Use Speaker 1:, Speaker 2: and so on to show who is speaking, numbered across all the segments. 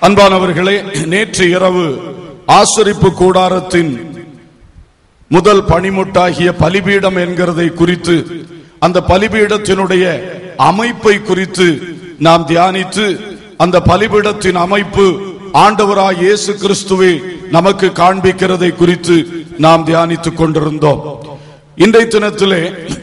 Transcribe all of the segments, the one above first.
Speaker 1: அன்பானவர்களே நேற்று இரவு ஆசரிப்பு கூடாரத்தின் முதல் பணிமுட்டாகிய பலிபீடம் என்கிறதை குறித்து அந்த பலிபீடத்தினுடைய அமைப்பை குறித்து நாம் தியானித்து அந்த பலிபீடத்தின் அமைப்பு ஆண்டவராய் இயேசு கிறிஸ்துவே நமக்கு காண்பிக்கிறதை குறித்து நாம் தியானித்துக் கொண்டிருந்தோம் இன்றைய தினத்திலே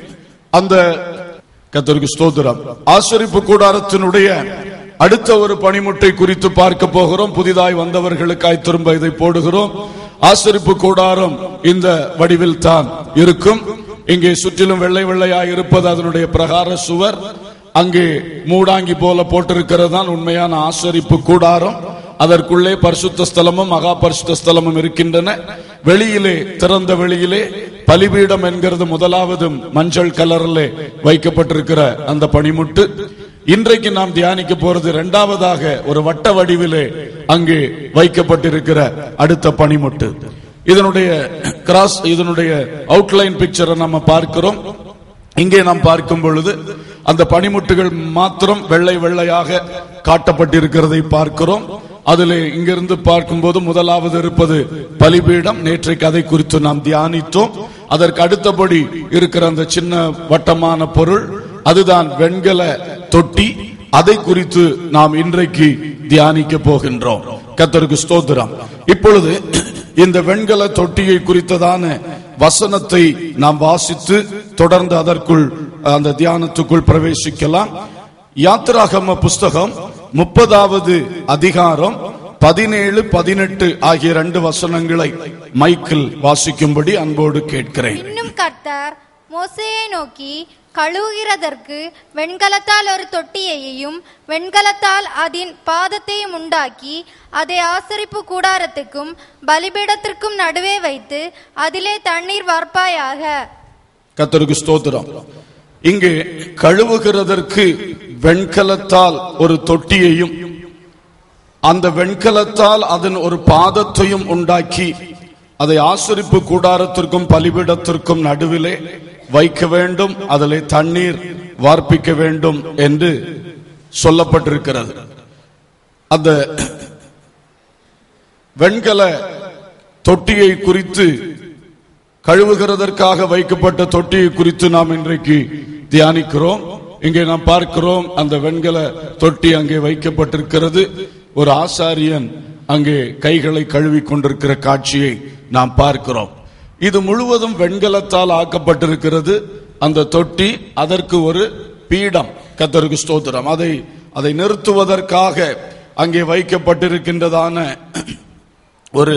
Speaker 1: அந்த கத்தருக்கு ஸ்தோத்திரம் ஆசரிப்பு கூடாரத்தினுடைய அடுத்த ஒரு பணிமுட்டை குறித்து பார்க்க போகிறோம் புதிதாய் வந்தவர்களுக்காய் திரும்ப இதை போடுகிறோம் ஆசரிப்பு கூடாரம் இந்த வடிவில் தான் இருக்கும் இங்கே சுற்றிலும் வெள்ளை வெள்ளையாய் இருப்பது அதனுடைய பிரகார சுவர் அங்கே மூடாங்கி போல போட்டிருக்கிறது தான் உண்மையான ஆசரிப்பு கூடாரம் அதற்குள்ளே பரிசுத்த ஸ்தலமும் மகா பரிசுத்த ஸ்தலமும் இருக்கின்றன வெளியிலே திறந்த வெளியிலே பலிபீடம் என்கிறது முதலாவது மஞ்சள் கலரிலே வைக்கப்பட்டிருக்கிற அந்த பனிமுட்டு இன்றைக்கு நாம் தியானிக்க போறது இரண்டாவதாக ஒரு வட்ட வடிவிலே அங்கே வைக்கப்பட்டிருக்கிற அடுத்த பனிமுட்டு இதனுடைய கிராஸ் இதனுடைய அவுட்லைன் பிக்சரை நம்ம பார்க்கிறோம் இங்கே நாம் பார்க்கும் பொழுது அந்த பனிமுட்டுகள் மாத்திரம் வெள்ளை வெள்ளையாக காட்டப்பட்டிருக்கிறதை பார்க்கிறோம் அதிலே இங்கிருந்து பார்க்கும்போது முதலாவது இருப்பது பலிபீடம் நேற்றைக்கு அதை குறித்து நாம் தியானித்தோம் அதற்கு அடுத்தபடி இருக்கிற அந்த சின்ன வட்டமான பொருள் அதுதான் வெண்கல தொட்டி அதை குறித்து நாம் இன்றைக்கு தியானிக்க போகின்றோம் கத்தருக்கு ஸ்தோத்திரம் இப்பொழுது இந்த வெண்கல தொட்டியை குறித்ததான வசனத்தை நாம் வாசித்து தொடர்ந்து அதற்குள் அந்த தியானத்துக்குள் பிரவேசிக்கலாம் யாத்ராகம புஸ்தகம் முப்பதாவது அதிகாரம் பதினேழு பதினெட்டு ஆகிய ரெண்டு வசனங்களை மைக்கில் வாசிக்கும்படி அன்போடு கேட்கிறேன்
Speaker 2: இன்னும் கர்த்தர் மோசேயை நோக்கி கழுவுகிறதற்கு வெண்கலத்தால் ஒரு தொட்டியையும் வெண்கலத்தால் அதன் பாதத்தையும் உண்டாக்கி அதை ஆசரிப்பு கூடாரத்துக்கும் பலிபீடத்திற்கும் நடுவே வைத்து அதிலே தண்ணீர் வார்ப்பாயாக
Speaker 1: கத்தருக்கு ஸ்தோத்திரம் இங்கே கழுவுகிறதற்கு வெண்கலத்தால் ஒரு தொட்டியையும் அந்த வெண்கலத்தால் அதன் ஒரு பாதத்தையும் உண்டாக்கி அதை ஆசரிப்பு கூடாரத்திற்கும் பலிபீடத்திற்கும் நடுவிலே வைக்க வேண்டும் அதிலே தண்ணீர் வார்ப்பிக்க வேண்டும் என்று சொல்லப்பட்டிருக்கிறது அந்த வெண்கல தொட்டியை குறித்து கழுவுகிறதற்காக வைக்கப்பட்ட தொட்டியை குறித்து நாம் இன்றைக்கு தியானிக்கிறோம் இங்கே நாம் பார்க்கிறோம் அந்த வெண்கல தொட்டி அங்கே வைக்கப்பட்டிருக்கிறது ஒரு ஆசாரியன் அங்கே கைகளை கழுவி கொண்டிருக்கிற காட்சியை நாம் பார்க்கிறோம் இது முழுவதும் வெண்கலத்தால் ஆக்கப்பட்டிருக்கிறது அந்த தொட்டி அதற்கு ஒரு பீடம் கத்தருக்கு ஸ்தோத்திரம் அதை அதை நிறுத்துவதற்காக அங்கே வைக்கப்பட்டிருக்கின்றதான ஒரு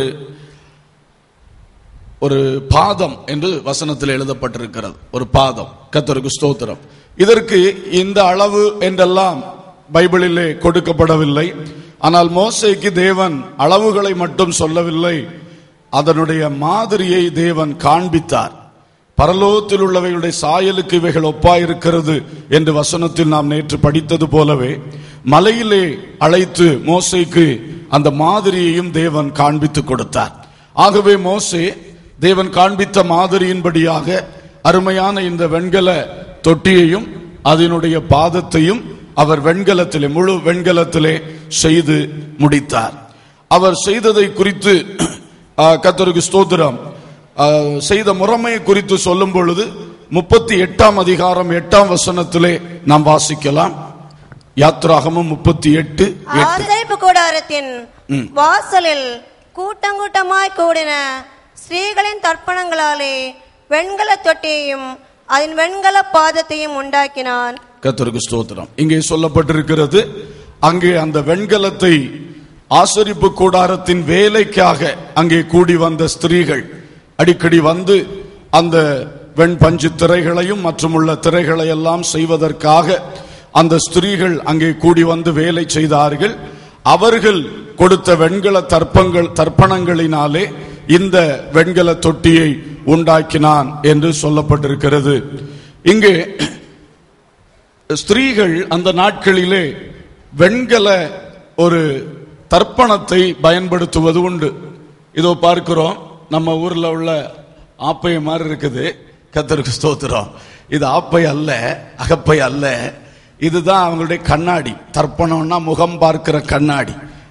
Speaker 1: ஒரு பாதம் என்று வசனத்தில் எழுதப்பட்டிருக்கிறது ஒரு பாதம் கத்தருக்கு ஸ்தோத்திரம் இதற்கு இந்த அளவு என்றெல்லாம் பைபிளிலே கொடுக்கப்படவில்லை ஆனால் மோசைக்கு தேவன் அளவுகளை மட்டும் சொல்லவில்லை அதனுடைய மாதிரியை தேவன் காண்பித்தார் பரலோகத்தில் உள்ளவைகளுடைய சாயலுக்கு இவைகள் ஒப்பாயிருக்கிறது என்று வசனத்தில் நாம் நேற்று படித்தது போலவே மலையிலே அழைத்து மோசைக்கு அந்த மாதிரியையும் தேவன் காண்பித்து கொடுத்தார் ஆகவே மோசே தேவன் காண்பித்த மாதிரியின்படியாக அருமையான இந்த வெண்கல தொட்டியையும் அதனுடைய பாதத்தையும் அவர் வெண்கலத்திலே முழு வெண்கலத்திலே செய்து முடித்தார் அவர் செய்ததை குறித்து கத்தருக்கு ஸ்தோத்திரம் செய்த முறைமையை குறித்து சொல்லும் பொழுது முப்பத்தி எட்டாம் அதிகாரம் எட்டாம் வசனத்திலே நாம் வாசிக்கலாம் யாத்ராகமும் முப்பத்தி எட்டு எட்டு
Speaker 3: ஆசரிப்பு கூடாரத்தின் வாசலில் கூட்டங்கூட்டமாய் கூடின ஸ்ரீகளின் தர்ப்பணங்களாலே வெண்கல தொட்டியையும் அதன் வெண்கல பாதத்தையும் உண்டாக்கினான்
Speaker 1: கத்தருக்கு ஸ்தோத்திரம் இங்கே சொல்லப்பட்டிருக்கிறது அங்கே அந்த வெண்கலத்தை ஆசரிப்பு கூடாரத்தின் வேலைக்காக அங்கே கூடி வந்த ஸ்திரீகள் அடிக்கடி வந்து அந்த வெண் பஞ்சு திரைகளையும் மற்றும் உள்ள திரைகளை எல்லாம் செய்வதற்காக அந்த ஸ்திரீகள் அங்கே கூடி வந்து வேலை செய்தார்கள் அவர்கள் கொடுத்த வெண்கல தர்ப்பங்கள் தர்ப்பணங்களினாலே இந்த வெண்கல தொட்டியை உண்டாக்கினான் என்று சொல்லப்பட்டிருக்கிறது இங்கே ஸ்திரீகள் அந்த நாட்களிலே வெண்கல ஒரு தர்ப்பணத்தை பயன்படுத்துவது உண்டு இதோ பார்க்கிறோம் நம்ம ஊர்ல உள்ள ஆப்பை மாதிரி இருக்குது கத்தருக்கு ஸ்தோத்திரம் இது ஆப்பை அல்ல அகப்பை அல்ல இதுதான் அவங்களுடைய கண்ணாடி தர்ப்பணம்னா முகம் பார்க்கிற கண்ணாடி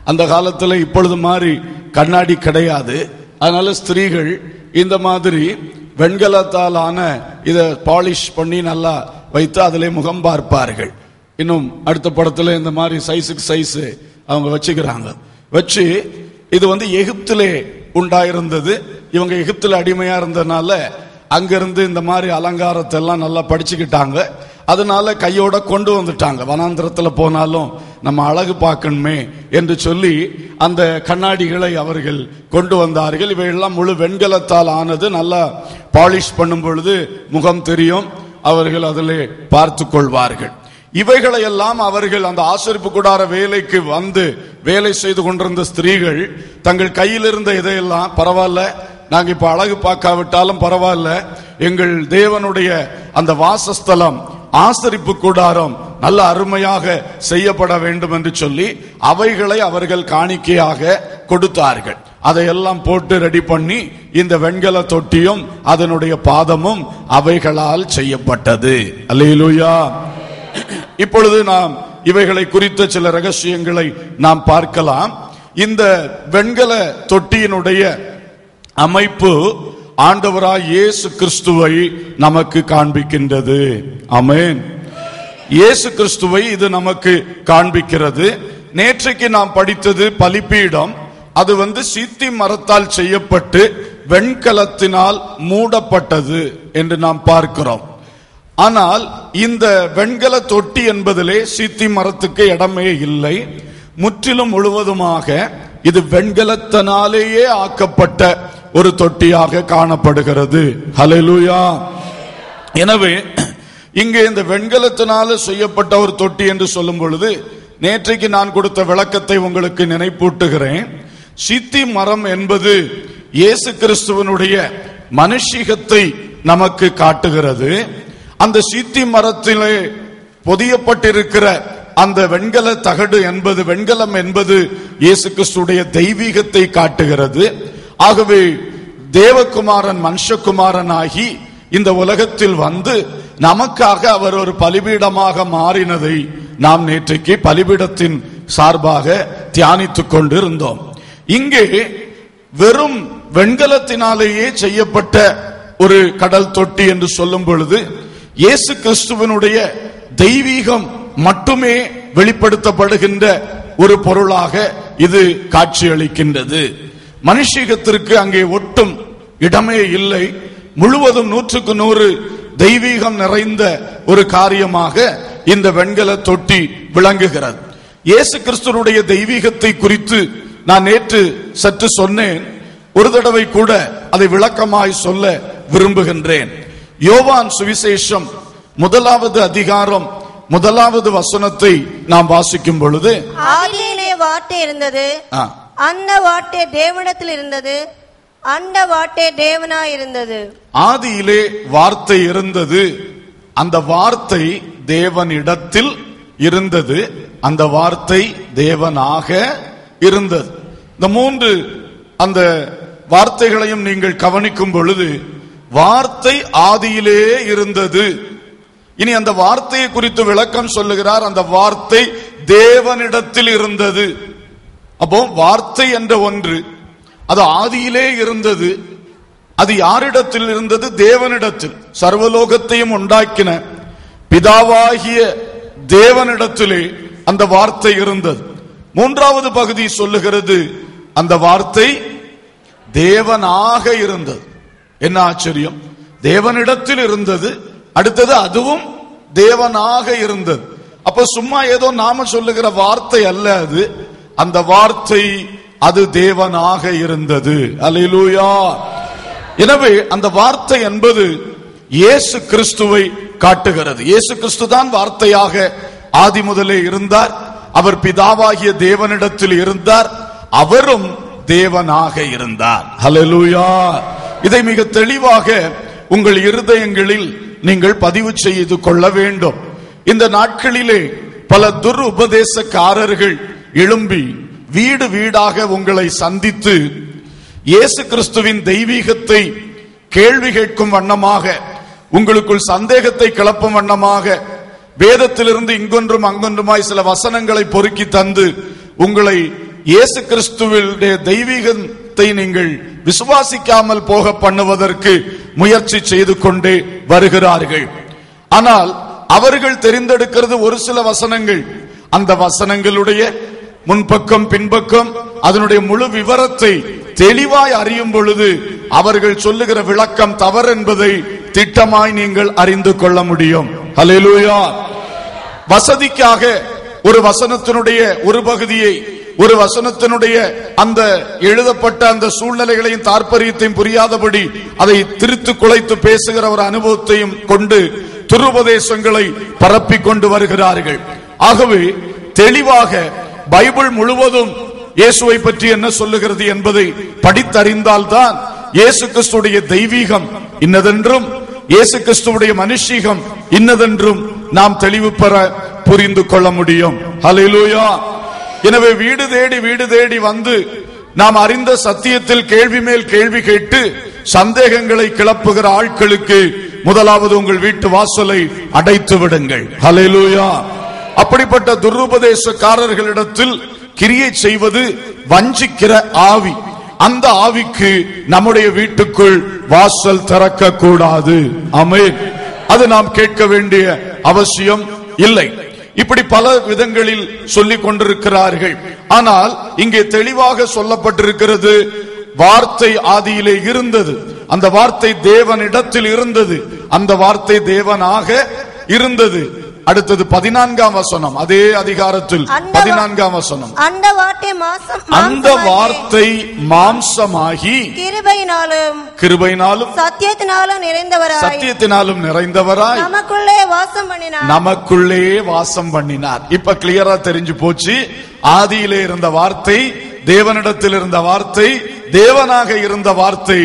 Speaker 1: அந்த காலத்துல இப்பொழுது மாதிரி கண்ணாடி கிடையாது அதனால ஸ்திரீகள் இந்த மாதிரி வெண்கலத்தால் ஆன இத பாலிஷ் பண்ணி நல்லா வைத்து அதிலே முகம் பார்ப்பார்கள் இன்னும் அடுத்த படத்துல இந்த மாதிரி சைஸுக்கு சைஸ் அவங்க வச்சுக்கிறாங்க வச்சு இது வந்து எகிப்திலே உண்டாயிருந்தது இவங்க எகிப்துல அடிமையா இருந்ததுனால அங்கிருந்து இந்த மாதிரி அலங்காரத்தை எல்லாம் நல்லா படிச்சுக்கிட்டாங்க அதனால கையோட கொண்டு வந்துட்டாங்க வனாந்திரத்துல போனாலும் நம்ம அழகு பார்க்கணுமே என்று சொல்லி அந்த கண்ணாடிகளை அவர்கள் கொண்டு வந்தார்கள் இவையெல்லாம் முழு வெண்கலத்தால் ஆனது நல்லா பாலிஷ் பண்ணும் பொழுது முகம் தெரியும் அவர்கள் அதிலே பார்த்து கொள்வார்கள் இவைகளை எல்லாம் அவர்கள் அந்த ஆசரிப்பு கூடார வேலைக்கு வந்து வேலை செய்து கொண்டிருந்த ஸ்திரீகள் தங்கள் கையில் இருந்த இதையெல்லாம் பரவாயில்ல நாங்க இப்ப அழகு பார்க்காவிட்டாலும் பரவாயில்ல எங்கள் தேவனுடைய அந்த வாசஸ்தலம் ஆசரிப்பு கூடாரம் நல்ல அருமையாக செய்யப்பட வேண்டும் என்று சொல்லி அவைகளை அவர்கள் காணிக்கையாக கொடுத்தார்கள் அதையெல்லாம் போட்டு ரெடி பண்ணி இந்த வெண்கல தொட்டியும் அதனுடைய பாதமும் அவைகளால் செய்யப்பட்டது அல்லேலூயா இப்பொழுது நாம் இவைகளை குறித்த சில ரகசியங்களை நாம் பார்க்கலாம் இந்த வெண்கல தொட்டியினுடைய அமைப்பு ஆண்டவராய் இயேசு கிறிஸ்துவை நமக்கு காண்பிக்கின்றது ஆமென் இயேசு கிறிஸ்துவை இது நமக்கு காண்பிக்கிறது நேற்றைக்கு நாம் படித்தது பலிப்பீடம் அது வந்து சீத்தி மரத்தால் செய்யப்பட்டு வெண்கலத்தினால் மூடப்பட்டது என்று நாம் பார்க்கிறோம் ஆனால் இந்த வெண்கல தொட்டி என்பதிலே சீத்தி மரத்துக்கு இடமே இல்லை முற்றிலும் முழுவதுமாக இது வெண்கலத்தினாலேயே ஆக்கப்பட்ட ஒரு தொட்டியாக காணப்படுகிறது ஹalleluya எனவே இங்கே இந்த வெண்கலத்தினால செய்யப்பட்ட ஒரு தொட்டி என்று சொல்லும் பொழுது நேற்றைக்கு நான் கொடுத்த விளக்கத்தை உங்களுக்கு நினைப்பூட்டுகிறேன் சித்தி மரம் என்பது இயேசு கிறிஸ்துவனுடைய மனுஷிகத்தை நமக்கு காட்டுகிறது அந்த சித்தி மரத்திலே பொதியப்பட்டிருக்கிற அந்த வெண்கல தகடு என்பது வெண்கலம் என்பது இயேசு கிறிஸ்துடைய தெய்வீகத்தை காட்டுகிறது ஆகவே தேவகுமாரன் மனுஷகுமாரன் ஆகி இந்த உலகத்தில் வந்து நமக்காக அவர் ஒரு பலிபீடமாக மாறினதை நாம் நேற்றைக்கு பலிபீடத்தின் சார்பாக தியானித்துக் கொண்டிருந்தோம் இங்கே வெறும் வெண்கலத்தினாலேயே செய்யப்பட்ட ஒரு கடல் தொட்டி என்று சொல்லும் பொழுது இயேசு கிறிஸ்துவனுடைய தெய்வீகம் மட்டுமே வெளிப்படுத்தப்படுகின்ற ஒரு பொருளாக இது காட்சியளிக்கின்றது மனுஷீகத்திற்கு அங்கே ஒட்டும் இடமே இல்லை முழுவதும் நூற்றுக்கு நூறு தெய்வீகம் நிறைந்த ஒரு காரியமாக இந்த வெண்கல தொட்டி விளங்குகிறது இயேசு கிறிஸ்துவனுடைய தெய்வீகத்தை குறித்து நான் நேற்று சற்று சொன்னேன் ஒரு தடவை கூட அதை விளக்கமாய் சொல்ல விரும்புகின்றேன் யோவான் சுவிசேஷம் முதலாவது அதிகாரம் முதலாவது வசனத்தை நாம் வாசிக்கும் பொழுது
Speaker 3: ஆதியிலே வார்த்தை இருந்தது
Speaker 1: ஆ,
Speaker 3: அந்த வார்த்தை தேவனிடத்தில் இருந்தது அந்த வார்த்தை தேவனாய் இருந்தது
Speaker 1: ஆதியிலே வார்த்தை இருந்தது அந்த வார்த்தை தேவனிடத்தில் இருந்தது அந்த வார்த்தை தேவனாக இருந்தது இந்த மூன்று அந்த வார்த்தைகளையும் நீங்கள் கவனிக்கும் பொழுது வார்த்தை ஆதியிலே இருந்தது இனி அந்த வார்த்தையை குறித்து விளக்கம் சொல்லுகிறார் அந்த வார்த்தை தேவனிடத்தில் இருந்தது அப்போ வார்த்தை என்ற ஒன்று அது ஆதியிலே இருந்தது அது யாரிடத்தில் இருந்தது தேவனிடத்தில் சர்வலோகத்தையும் உண்டாக்கின பிதாவாகிய தேவனிடத்திலே அந்த வார்த்தை இருந்தது மூன்றாவது பகுதி சொல்லுகிறது அந்த வார்த்தை தேவனாக இருந்தது என்ன ஆச்சரியம் தேவனிடத்தில் இருந்தது அடுத்தது அதுவும் தேவனாக இருந்தது அப்ப சும்மா ஏதோ நாம சொல்லுகிற வார்த்தை அல்ல அது அந்த வார்த்தை அது தேவனாக இருந்தது அல்லேலூயா எனவே அந்த வார்த்தை என்பது இயேசு கிறிஸ்துவை காட்டுகிறது இயேசு கிறிஸ்து தான் வார்த்தையாக ஆதி முதலே இருந்தார் அவர் பிதாவாகிய தேவனிடத்தில் இருந்தார் அவரும் தேவனாக இருந்தார் ஹalleluya இதை மிக தெளிவாக உங்கள் இருதயங்களில் நீங்கள் பதிவு செய்து கொள்ள வேண்டும் இந்த நாட்களிலே பல துர் உபதேசக்காரர்கள் எழும்பி வீடு வீடாக உங்களை சந்தித்து இயேசு கிறிஸ்துவின் தெய்வீகத்தை கேள்வி கேட்கும் வண்ணமாக உங்களுக்குள் சந்தேகத்தை கிளப்பும் வண்ணமாக வேதத்திலிருந்து இங்கொன்றும் அங்கொன்றுமாய் சில வசனங்களை பொறுக்கி தந்து உங்களை இயேசு கிறிஸ்துவினுடைய தெய்வீகத்தை நீங்கள் விசுவாசிக்காமல் போக பண்ணுவதற்கு முயற்சி செய்து கொண்டே வருகிறார்கள் ஆனால் அவர்கள் தெரிந்தெடுக்கிறது ஒரு சில வசனங்கள் அந்த வசனங்களுடைய முன்பக்கம் பின்பக்கம் அதனுடைய முழு விவரத்தை தெளிவாய் அறியும் பொழுது அவர்கள் சொல்லுகிற விளக்கம் தவறு என்பதை திட்டமாய் நீங்கள் அறிந்து கொள்ள முடியும் ஹalleluya வசதிக்காக ஒரு வசனத்தினுடைய ஒரு பகுதியை ஒரு வசனத்தினுடைய அந்த எழுதப்பட்ட அந்த சூழ்நிலைகளையும் தாற்பரியத்தையும் புரியாதபடி அதை திரித்து குலைத்து பேசுகிற ஒரு அனுபவத்தையும் கொண்டு துருபதேசங்களை பரப்பிக் கொண்டு வருகிறார்கள் ஆகவே தெளிவாக பைபிள் முழுவதும் இயேசுவை பற்றி என்ன சொல்லுகிறது என்பதை படித்தறிந்தால்தான் இயேசு கிறிஸ்துடைய தெய்வீகம் இன்னதென்றும் இயேசு கிறிஸ்துவுடைய மனுஷீகம் இன்னதென்றும் நாம் தெளிவு பெற புரிந்து கொள்ள முடியும் ஹalleluya எனவே வீடு தேடி வீடு தேடி வந்து நாம் அறிந்த சத்தியத்தில் கேள்வி மேல் கேள்வி கேட்டு சந்தேகங்களை கிளப்புகிற ஆட்களுக்கு முதலாவது உங்கள் வீட்டு வாசலை அடைத்து விடுங்கள் ஹalleluya அப்படிப்பட்ட துருபதேசக்காரர்களிடத்தில் கிரியை செய்வது வஞ்சிக்கிற ஆவி அந்த ஆவிக்கு நம்முடைய வீட்டுக்குள் வாசல் திறக்க கூடாது ஆமென் அது நாம் கேட்க வேண்டிய அவசியம் இல்லை இப்படி பல விதங்களில் சொல்லிக் கொண்டிருக்கிறார்கள் ஆனால் இங்கே தெளிவாக சொல்லப்பட்டிருக்கிறது வார்த்தை ஆதியிலே இருந்தது அந்த வார்த்தை தேவனிடத்தில் இருந்தது அந்த வார்த்தை தேவனாக இருந்தது அடுத்தது பதினான்காம் வசனம் அதே அதிகாரத்தில்
Speaker 3: அந்த வா-
Speaker 1: பதினான்காம் வசனம்
Speaker 3: அந்த வார்த்தை மாசம்
Speaker 1: அந்த
Speaker 3: மாம்சமாகி
Speaker 1: வார்த்தை மாம்சமாகி
Speaker 3: கிருபையினாலும்
Speaker 1: கிருபையினாலும்
Speaker 3: சத்தியத்தினாலும் நிறைந்தவராய்
Speaker 1: சத்தியத்தினாலும் நிறைந்தவராய்
Speaker 3: நமக்குள்ளே வாசம் பண்ணினார்
Speaker 1: நமக்குள்ளே வாசம் பண்ணினார் இப்ப கிளியரா தெரிஞ்சு போச்சு ஆதியிலே இருந்த வார்த்தை தேவனிடத்தில் இருந்த வார்த்தை தேவனாக இருந்த வார்த்தை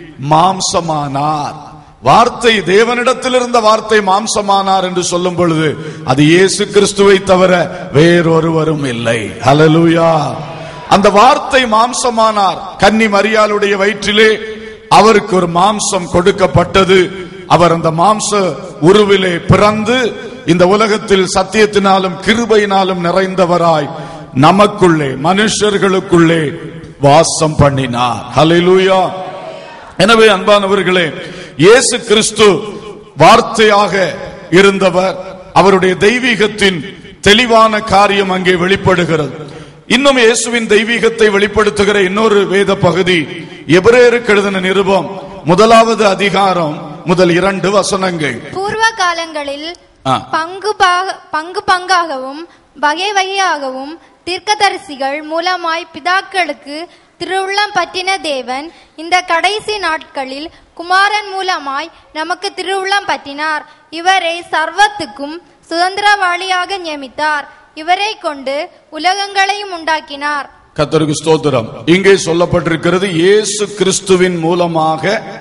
Speaker 1: மாம்சமானார் வார்த்தை தேவனிடத்தில் இருந்த வார்த்தை மாம்சமானார் என்று சொல்லும் பொழுது அது இயேசு கிறிஸ்துவை தவிர வேறொருவரும் இல்லை ஹalleluya அந்த வார்த்தை மாம்சமானார் கன்னி மரியாளுடைய வயிற்றிலே அவருக்கு ஒரு மாம்சம் கொடுக்கப்பட்டது அவர் அந்த மாம்ச உருவிலே பிறந்து இந்த உலகத்தில் சத்தியத்தினாலும் கிருபையினாலும் நிறைந்தவராய் நமக்குள்ளே மனுஷர்களுக்குள்ளே வாசம் பண்ணினார் ஹalleluya எனவே அன்பானவர்களே இயேசு கிறிஸ்து வார்த்தையாக இருந்தவர் அவருடைய தெய்வீகத்தின் தெளிவான காரியம் அங்கே வெளிப்படுகிறது இன்னும் இயேசுவின் தெய்வீகத்தை வெளிப்படுத்துகிற இன்னொரு வேத பகுதி எபிரேயருக்கு எழுதின நிருபம் முதலாவது அதிகாரம் முதல் இரண்டு வசனங்கள்
Speaker 2: பூர்வ காலங்களில்
Speaker 1: ஆ.
Speaker 2: பங்கு பாக- பங்கு பங்காகவும் வகை வகையாகவும் தீர்க்கதரிசிகள் மூலமாய் பிதாக்களுக்கு திருவுள்ளம் பற்றின தேவன் இந்த கடைசி நாட்களில் குமாரன் மூலமாய் நமக்கு திருவுள்ளம் பற்றினார் இவரை சர்வத்துக்கும் சுதந்திரவாளியாக நியமித்தார் இவரை கொண்டு உலகங்களையும் உண்டாக்கினார்
Speaker 1: கத்தருக்கு ஸ்தோத்திரம் இங்கே சொல்லப்பட்டிருக்கிறது இயேசு கிறிஸ்துவின் மூலமாக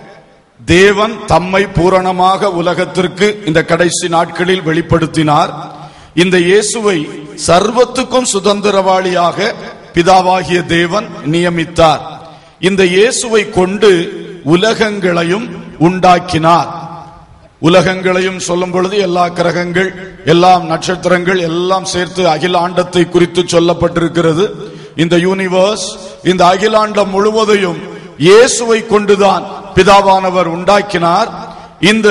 Speaker 1: தேவன் தம்மை பூரணமாக உலகத்திற்கு இந்த கடைசி நாட்களில் வெளிப்படுத்தினார் இந்த இயேசுவை சர்வத்துக்கும் சுதந்திரவாளியாக பிதாவாகிய தேவன் நியமித்தார் இந்த இயேசுவை கொண்டு உலகங்களையும் உண்டாக்கினார் உலகங்களையும் சொல்லும் பொழுது எல்லா கிரகங்கள் எல்லாம் நட்சத்திரங்கள் எல்லாம் சேர்த்து அகிலாண்டத்தை குறித்து சொல்லப்பட்டிருக்கிறது இந்த யூனிவர்ஸ் இந்த அகிலாண்டம் முழுவதையும் இயேசுவை கொண்டுதான் பிதாவானவர் உண்டாக்கினார் இந்த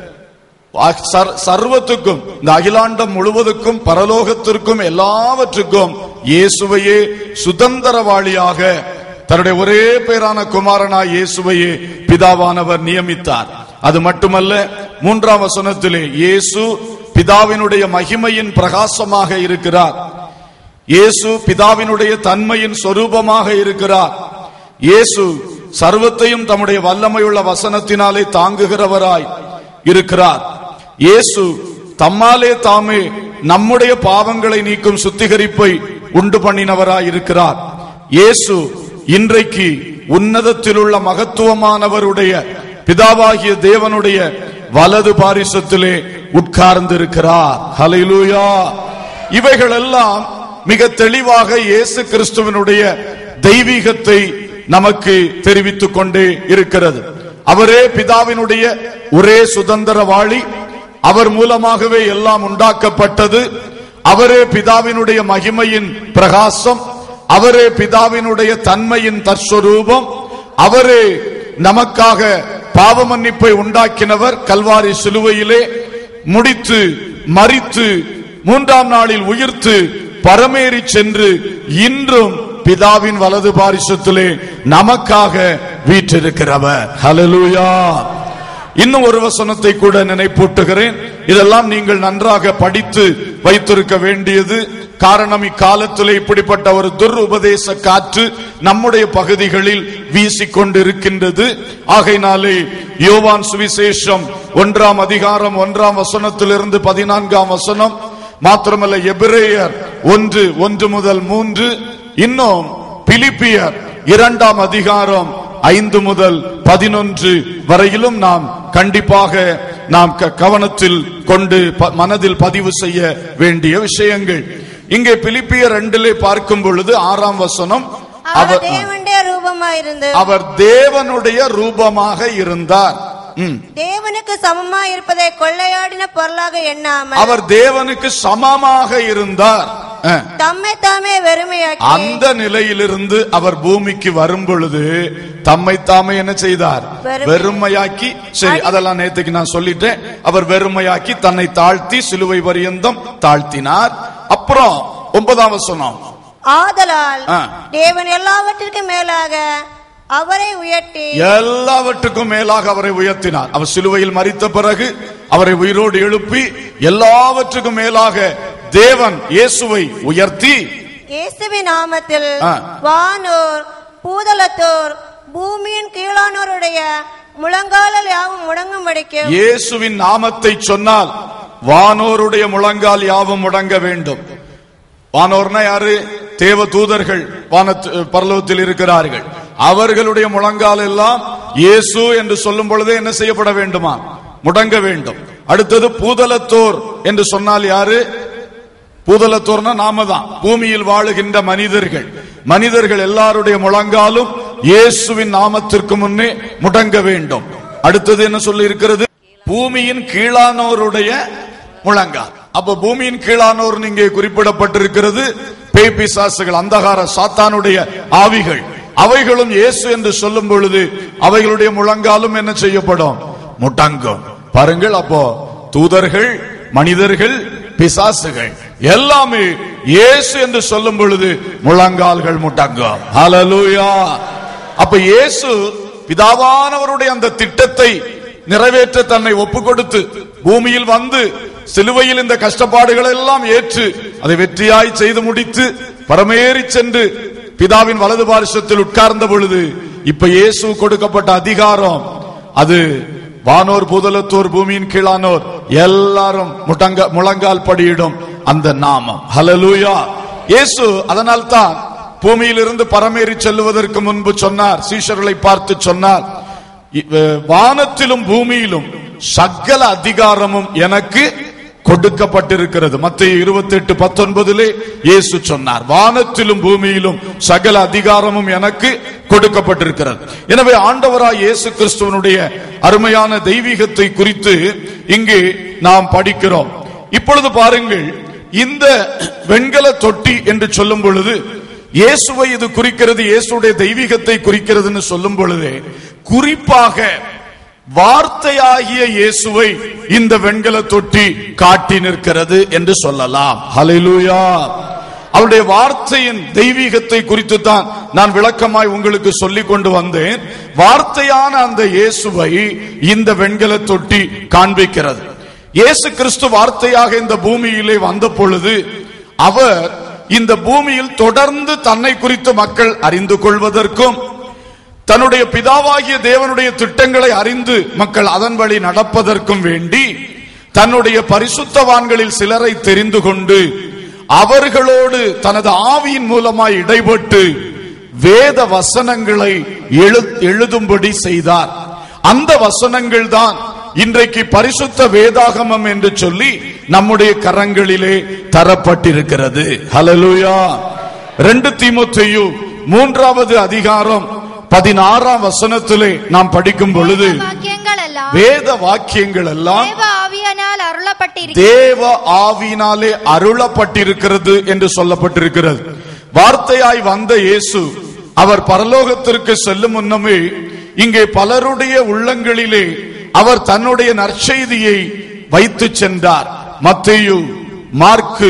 Speaker 1: சர்- சர்வத்துக்கும் இந்த அகிலாண்டம் முழுவதுக்கும் பரலோகத்திற்கும் எல்லாவற்றுக்கும் இயேசுவையே சுதந்திரவாளியாக தன்னுடைய ஒரே பேரான குமாரனாய் இயேசுவையே பிதாவானவர் நியமித்தார் அது மட்டுமல்ல மூன்றாம் வசனத்திலே இயேசு பிதாவினுடைய மகிமையின் பிரகாசமாக இருக்கிறார் இயேசு பிதாவினுடைய தன்மையின் சொரூபமாக இருக்கிறார் இயேசு சர்வத்தையும் தம்முடைய வல்லமையுள்ள வசனத்தினாலே தாங்குகிறவராய் இருக்கிறார் இயேசு தம்மாலே தாமே நம்முடைய பாவங்களை நீக்கும் சுத்திகரிப்பை உண்டு பண்ணினவராய் இருக்கிறார் இயேசு இன்றைக்கு உன்னதத்தில் உள்ள மகத்துவமானவருடைய பிதாவாகிய தேவனுடைய வலது பாரிசத்திலே உட்கார்ந்திருக்கிறார் ஹalleluya இவைகள் எல்லாம் மிக தெளிவாக இயேசு கிறிஸ்துவனுடைய தெய்வீகத்தை நமக்கு தெரிவித்துக் கொண்டே இருக்கிறது அவரே பிதாவினுடைய ஒரே சுதந்திரவாளி அவர் மூலமாகவே எல்லாம் உண்டாக்கப்பட்டது அவரே பிதாவினுடைய மகிமையின் பிரகாசம் அவரே பிதாவினுடைய தன்மையின் தற்ஸ்வரூபம் அவரே நமக்காக பாவ மன்னிப்பை உண்டாக்கினவர் கல்வாரி சிலுவையிலே முடித்து மரித்து மூன்றாம் நாளில் உயிர்த்து பரமேறி சென்று இன்றும் பிதாவின் வலது பாரிசத்திலே நமக்காக வீற்றிருக்கிறவர் ஹalleluya இன்னும் ஒரு வசனத்தை கூட நினைப்பூட்டுகிறேன் இதெல்லாம் நீங்கள் நன்றாக படித்து வைத்திருக்க வேண்டியது காரணம் இக்காலத்திலே இப்படிப்பட்ட ஒரு துர் உபதேச காற்று நம்முடைய பகுதிகளில் வீசிக்கொண்டிருக்கின்றது ஆகையினாலே யோவான் சுவிசேஷம் ஒன்றாம் அதிகாரம் ஒன்றாம் வசனத்திலிருந்து பதினான்காம் வசனம் மாத்திரமல்ல எபிரேயர் ஒன்று ஒன்று முதல் மூன்று இன்னும் பிலிப்பியர் இரண்டாம் அதிகாரம் ஐந்து முதல் பதினொன்று வரையிலும் நாம் கண்டிப்பாக நாம் க- கவனத்தில் கொண்டு ப- மனதில் பதிவு செய்ய வேண்டிய விஷயங்கள் இங்கே பிலிப்பியர் ரெண்டிலே பார்க்கும் பொழுது ஆறாம் வசனம்
Speaker 3: அவர்
Speaker 1: அவர்
Speaker 3: தேவனுடைய ரூபமாயிருந்து
Speaker 1: அவர் தேவனுடைய ரூபமாக இருந்தார் ம்.
Speaker 3: தேவனுக்கு சமமா இருப்பதை கொள்ளையாடின பொருளாக எண்ணாமல்
Speaker 1: அவர் தேவனுக்கு சமமாக இருந்தார் அஹ்.
Speaker 3: தம்மை தாமே வெறுமையாக்கி
Speaker 1: அந்த நிலையிலிருந்து அவர் பூமிக்கு வரும் பொழுது தம்மை தாமே என்ன செய்தார்
Speaker 3: வெறுமை-
Speaker 1: வெறுமையாக்கி சரி அதெல்லாம் நேத்துக்கு நான் சொல்லிட்டேன் அவர் வெறுமையாக்கி தன்னை தாழ்த்தி சிலுவை பரியந்தம் தாழ்த்தினார் அப்புறம் ஒன்பதாம் வசனம்
Speaker 3: ஆதலால்
Speaker 1: ஆ.
Speaker 3: தேவன் எல்லாவற்றிற்கும் மேலாக அவரை உயர்த்தி
Speaker 1: எல்லாவற்றுக்கும் மேலாக அவரை உயர்த்தினார் அவர் சிலுவையில் மரித்த பிறகு அவரை உயிரோடு எழுப்பி எல்லாவற்றுக்கும் மேலாக தேவன் இயேசுவை உயர்த்தி
Speaker 3: இயேசுவின் நாமத்தில்
Speaker 1: ஆ.
Speaker 3: வானோர் பூதலத்தோர் பூமியின் கீழானோருடைய முழங்காலில் யாவும் முடங்கும்படிக்கு
Speaker 1: இயேசுவின் நாமத்தை சொன்னால் வானோருடைய முழங்கால் யாவும் முடங்க வேண்டும் வானோர்னா யாரு தேவ தூதர்கள் வான பரலோகத்தில் இருக்கிறார்கள் அவர்களுடைய முழங்கால் எல்லாம் இயேசு என்று சொல்லும் பொழுதே என்ன செய்யப்பட வேண்டுமா முடங்க வேண்டும் அடுத்தது பூதலத்தோர் என்று சொன்னால் யாரு பூதலத்தோர்னா நாம தான் பூமியில் வாழுகின்ற மனிதர்கள் மனிதர்கள் எல்லாருடைய முழங்காலும் இயேசுவின் நாமத்திற்கு முன்னே முடங்க வேண்டும் அடுத்தது என்ன சொல்லி இருக்கிறது பூமியின் கீழானோருடைய முழங்கால் அப்ப பூமியின் கீழானோர் இங்கே குறிப்பிடப்பட்டிருக்கிறது பேய் பிசாசுகள் அந்தகார சாத்தானுடைய ஆவிகள் அவைகளும் இயேசு என்று சொல்லும் பொழுது அவைகளுடைய முழங்காலும் என்ன செய்யப்படும் முடங்கும் பாருங்கள் அப்போ தூதர்கள் மனிதர்கள் பிசாசுகள் எல்லாமே இயேசு என்று சொல்லும் பொழுது முழங்கால்கள் முடங்கும் ஹalleluya அப்ப இயேசு பிதாவானவருடைய அந்த திட்டத்தை நிறைவேற்ற தன்னை ஒப்பு கொடுத்து பூமியில் வந்து சிலுவையில் இந்த கஷ்டப்பாடுகளை எல்லாம் ஏற்று அதை வெற்றியாய் செய்து முடித்து பரமேறி சென்று பிதாவின் வலது பாரிசத்தில் உட்கார்ந்த பொழுது இப்ப இயேசு கொடுக்கப்பட்ட அதிகாரம் அது வானோர் பூதலத்தோர் பூமியின் கீழானோர் எல்லாரும் முட்டங்க முழங்கால் படியிடும் அந்த நாமம் ஹalleluya இயேசு அதனால்தான் பூமியிலிருந்து பரமேறி செல்லுவதற்கு முன்பு சொன்னார் சீஷர்களை பார்த்து சொன்னார் இ- அஹ், வானத்திலும் பூமியிலும் சகல அதிகாரமும் எனக்கு கொடுக்கப்பட்டிருக்கிறது மத்திய இருபத்தி எட்டு பத்தொன்பதிலே இயேசு சொன்னார் வானத்திலும் பூமியிலும் சகல அதிகாரமும் எனக்கு கொடுக்கப்பட்டிருக்கிறது எனவே ஆண்டவராய் இயேசு கிறிஸ்துவனுடைய அருமையான தெய்வீகத்தை குறித்து இங்கே நாம் படிக்கிறோம் இப்பொழுது பாருங்கள் இந்த வெண்கல தொட்டி என்று சொல்லும் பொழுது இயேசுவை இது குறிக்கிறது இயேசுடைய தெய்வீகத்தை குறிக்கிறதுன்னு சொல்லும் பொழுது குறிப்பாக வார்த்தையாகிய இயேசுவை இந்த வெண்கல தொட்டி காட்டி நிற்கிறது என்று சொல்லலாம் ஹalleluya அவருடைய வார்த்தையின் தெய்வீகத்தை குறித்து தான் நான் விளக்கமாய் உங்களுக்கு சொல்லிக் கொண்டு வந்தேன் வார்த்தையான அந்த இயேசுவை இந்த வெண்கல தொட்டி காண்பிக்கிறது இயேசு கிறிஸ்து வார்த்தையாக இந்த பூமியிலே வந்த பொழுது அவர் இந்த பூமியில் தொடர்ந்து தன்னை குறித்து மக்கள் அறிந்து கொள்வதற்கும் தன்னுடைய பிதாவாகிய தேவனுடைய திட்டங்களை அறிந்து மக்கள் அதன் வழி நடப்பதற்கும் வேண்டி தன்னுடைய பரிசுத்தவான்களில் சிலரை தெரிந்து கொண்டு அவர்களோடு தனது ஆவியின் மூலமாய் இடைப்பட்டு வேத வசனங்களை எழு- எழுதும்படி செய்தார் அந்த வசனங்கள் தான் இன்றைக்கு பரிசுத்த வேதாகமம் என்று சொல்லி நம்முடைய கரங்களிலே தரப்பட்டிருக்கிறது ஹalleluya ரெண்டு தீமோத்தேயு மூன்றாவது அதிகாரம் பதினாறாம் வசனத்திலே நாம் படிக்கும் பொழுது
Speaker 2: வாக்கியங்கள் எல்லாம்
Speaker 1: வேத வாக்கியங்கள் எல்லாம்
Speaker 2: தேவ ஆவியானால் அருளப்பட்டிருக்கிறது
Speaker 1: தேவ ஆவியினாலே அருளப்பட்டிருக்கிறது என்று சொல்லப்பட்டிருக்கிறது வார்த்தையாய் வந்த இயேசு அவர் பரலோகத்திற்கு செல்லும் முன்னமே இங்கே பலருடைய உள்ளங்களிலே அவர் தன்னுடைய நற்செய்தியை வைத்து சென்றார் மத்தேயு மார்க்கு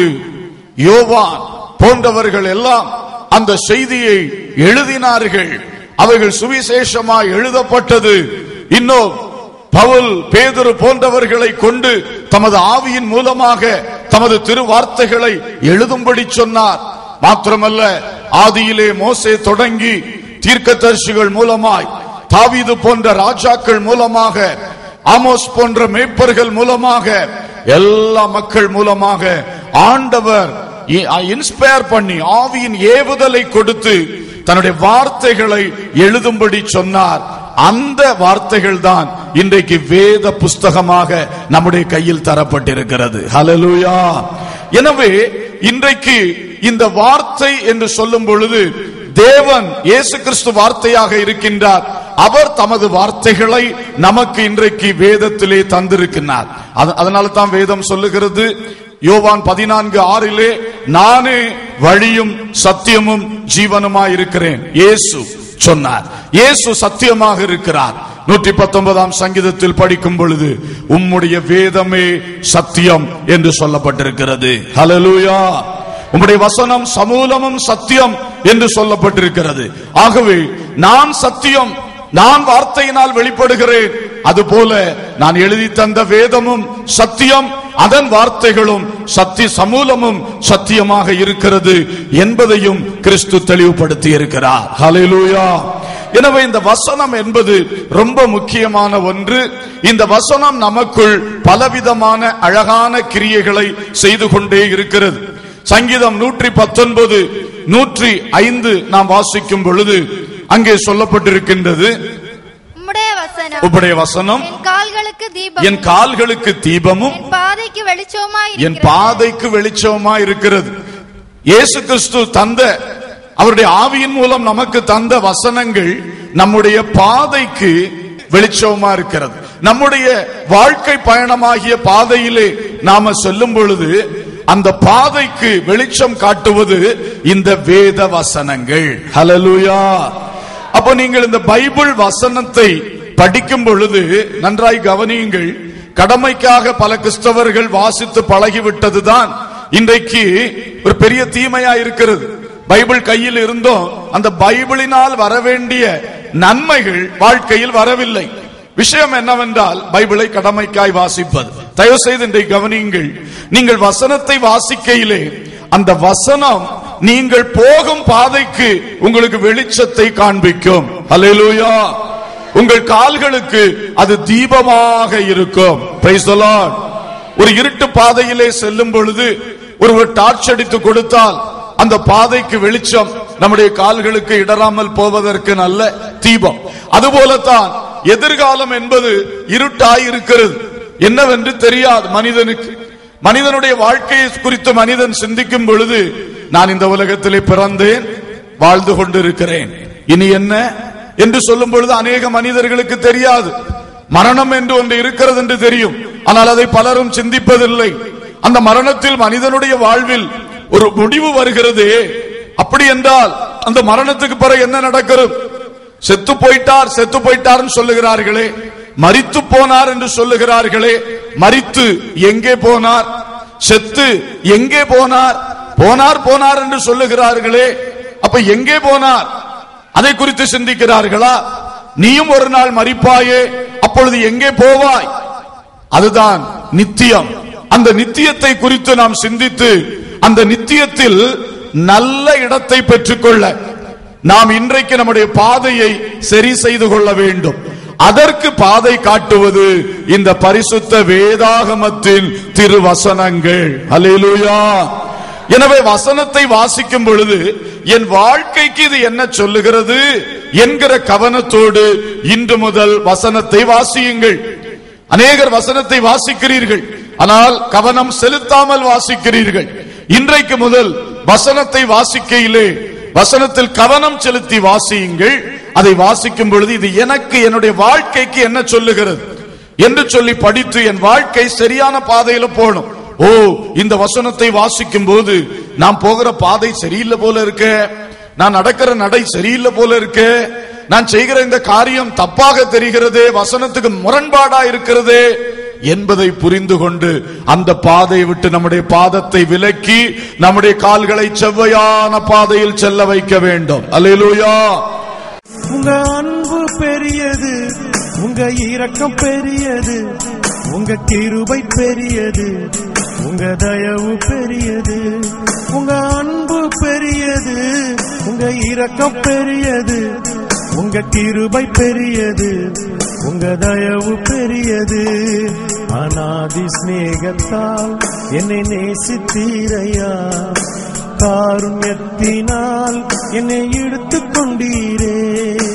Speaker 1: யோவான் போன்றவர்கள் எல்லாம் அந்த செய்தியை எழுதினார்கள் அவைகள் சுவிசேஷமாய் எழுதப்பட்டது இன்னும் பவுல் பேதுரு போன்றவர்களை கொண்டு தமது ஆவியின் மூலமாக தமது திருவார்த்தைகளை எழுதும்படி சொன்னார் மாத்திரமல்ல ஆதியிலே மோசே தொடங்கி தீர்க்கதரிசிகள் மூலமாய் தாவீது போன்ற ராஜாக்கள் மூலமாக ஆமோஸ் போன்ற மேய்ப்பர்கள் மூலமாக எல்லா மக்கள் மூலமாக ஆண்டவர் இன்ஸ்பயர் பண்ணி ஆவியின் ஏவுதலை கொடுத்து தன்னுடைய வார்த்தைகளை எழுதும்படி சொன்னார் அந்த வார்த்தைகள் தான் இன்றைக்கு வேத புஸ்தகமாக நம்முடைய கையில் தரப்பட்டிருக்கிறது ஹalleluya எனவே இன்றைக்கு இந்த வார்த்தை என்று சொல்லும் பொழுது தேவன் இயேசு கிறிஸ்து வார்த்தையாக இருக்கின்றார் அவர் தமது வார்த்தைகளை நமக்கு இன்றைக்கு வேதத்திலே தந்திருக்கிறார் அது- அதனால தான் வேதம் சொல்லுகிறது யோவான் பதினான்கு ஆறிலே நானே வழியும் சத்தியமும் ஜீவனுமாய் இருக்கிறேன் இயேசு சொன்னார் இயேசு சத்தியமாக இருக்கிறார் நூற்றி பத்தொன்பதாம் சங்கீதத்தில் படிக்கும் பொழுது உம்முடைய வேதமே சத்தியம் என்று சொல்லப்பட்டிருக்கிறது ஹalleluya உம்முடைய வசனம் சமூலமும் சத்தியம் என்று சொல்லப்பட்டிருக்கிறது ஆகவே நான் சத்தியம் நான் வார்த்தையினால் வெளிப்படுகிறேன் அதுபோல நான் எழுதி தந்த வேதமும் சத்தியம் அதன் வார்த்தைகளும் சத்திய சமூலமும் சத்தியமாக இருக்கிறது என்பதையும் கிறிஸ்து தெளிவுபடுத்தி இருக்கிறார் ஹalleluya எனவே இந்த வசனம் என்பது ரொம்ப முக்கியமான ஒன்று இந்த வசனம் நமக்குள் பலவிதமான அழகான கிரியைகளை செய்து கொண்டே இருக்கிறது சங்கீதம் நூற்றி பத்தொன்பது நூற்றி ஐந்து நாம் வாசிக்கும் பொழுது அங்கே சொல்லப்பட்டிருக்கின்றது
Speaker 2: உம்முடைய வசனம்
Speaker 1: உம்முடைய வசனம்
Speaker 2: என் கால்களுக்கு தீபம்
Speaker 1: என் கால்களுக்கு தீபமும்
Speaker 2: என் பாதைக்கு வெளிச்சமாய்
Speaker 1: என்
Speaker 2: இருக்கிறது.
Speaker 1: பாதைக்கு வெளிச்சமா இருக்கிறது இயேசு கிறிஸ்து தந்த அவருடைய ஆவியின் மூலம் நமக்கு தந்த வசனங்கள் நம்முடைய பாதைக்கு வெளிச்சமா இருக்கிறது நம்முடைய வாழ்க்கை பயணமாகிய பாதையிலே நாம செல்லும் பொழுது அந்த பாதைக்கு வெளிச்சம் காட்டுவது இந்த வேத வசனங்கள் ஹalleluya அப்ப நீங்கள் இந்த பைபிள் வசனத்தை படிக்கும் பொழுது நன்றாய் கவனியுங்கள் கடமைக்காக பல கிறிஸ்தவர்கள் வாசித்து பழகிவிட்டதுதான் இன்றைக்கு ஒரு பெரிய தீமையா இருக்கிறது பைபிள் கையில் இருந்தும் அந்த பைபிளினால் வரவேண்டிய நன்மைகள் வாழ்க்கையில் வரவில்லை விஷயம் என்னவென்றால் பைபிளை கடமைக்காய் வாசிப்பது தயவு செய்து இன்றைக்கு கவனியுங்கள் நீங்கள் வசனத்தை வாசிக்கையிலே அந்த வசனம் நீங்கள் போகும் பாதைக்கு உங்களுக்கு வெளிச்சத்தை காண்பிக்கும் ஹalleluya உங்கள் கால்களுக்கு அது தீபமாக இருக்கும் Praise the Lord. ஒரு இருட்டு பாதையிலே செல்லும் பொழுது ஒருவர் டார்ச் அடித்து கொடுத்தால் அந்த பாதைக்கு வெளிச்சம் நம்முடைய கால்களுக்கு இடராமல் போவதற்கு நல்ல தீபம் அதுபோலத்தான் எதிர்காலம் என்பது இருட்டாய் இருக்கிறது என்னவென்று தெரியாது மனிதனுக்கு மனிதனுடைய வாழ்க்கையை குறித்து மனிதன் சிந்திக்கும் பொழுது நான் இந்த உலகத்திலே பிறந்தேன் வாழ்ந்து கொண்டிருக்கிறேன் இனி என்ன என்று சொல்லும் பொழுது அநேக மனிதர்களுக்கு தெரியாது மரணம் என்று ஒன்று இருக்கிறது என்று தெரியும் ஆனால் அதை பலரும் சிந்திப்பதில்லை அந்த மரணத்தில் மனிதனுடைய வாழ்வில் ஒரு முடிவு வருகிறது அப்படி என்றால் அந்த மரணத்துக்கு பிறகு என்ன நடக்கிறது செத்து போயிட்டார் செத்து போயிட்டார்னு சொல்லுகிறார்களே மரித்து போனார் என்று சொல்லுகிறார்களே மரித்து எங்கே போனார் செத்து எங்கே போனார் போனார் போனார் என்று சொல்லுகிறார்களே அப்ப எங்கே போனார் அதை குறித்து சிந்திக்கிறார்களா நீயும் ஒரு நாள் மரிப்பாயே அப்பொழுது எங்கே போவாய் அதுதான் நித்தியம் அந்த நித்தியத்தை குறித்து நாம் சிந்தித்து அந்த நித்தியத்தில் நல்ல இடத்தை பெற்றுக்கொள்ள நாம் இன்றைக்கு நம்முடைய பாதையை சரி செய்து கொள்ள வேண்டும் அதற்கு பாதை காட்டுவது இந்த பரிசுத்த வேதாகமத்தின் திருவசனங்கள் அல்லேலூயா எனவே வசனத்தை வாசிக்கும் பொழுது என் வாழ்க்கைக்கு இது என்ன சொல்லுகிறது என்கிற கவனத்தோடு இன்று முதல் வசனத்தை வாசியுங்கள் அநேகர் வசனத்தை வாசிக்கிறீர்கள் ஆனால் கவனம் செலுத்தாமல் வாசிக்கிறீர்கள் இன்றைக்கு முதல் வசனத்தை வாசிக்கையிலே வசனத்தில் கவனம் செலுத்தி வாசியுங்கள் அதை வாசிக்கும் பொழுது இது எனக்கு என்னுடைய வாழ்க்கைக்கு என்ன சொல்லுகிறது என்று சொல்லி படித்து என் வாழ்க்கை சரியான பாதையில போகணும் ஓ இந்த வசனத்தை வாசிக்கும் போது நான் போகிற பாதை சரியில்லை போல இருக்கே நான் நடக்கிற நடை சரியில்லை போல இருக்கே நான் செய்கிற இந்த காரியம் தப்பாக தெரிகிறதே வசனத்துக்கு முரண்பாடா இருக்கிறதே என்பதை புரிந்து கொண்டு அந்த பாதையை விட்டு நம்முடைய பாதத்தை விலக்கி நம்முடைய கால்களை செவ்வையான பாதையில் செல்ல வைக்க வேண்டும் அல்லேலூயா
Speaker 4: உங்க அன்பு பெரியது உங்க இரக்கம் பெரியது உங்க கிருபை பெரியது உங்க தயவு பெரியது உங்க அன்பு பெரியது உங்க இரக்கம் பெரியது உங்க கிருபை பெரியது உங்க தயவு பெரியது அநாதி சிநேகத்தால் என்னை நேசித்தீரையா காருண்யத்தினால் என்னை எடுத்துக் கொண்டீரே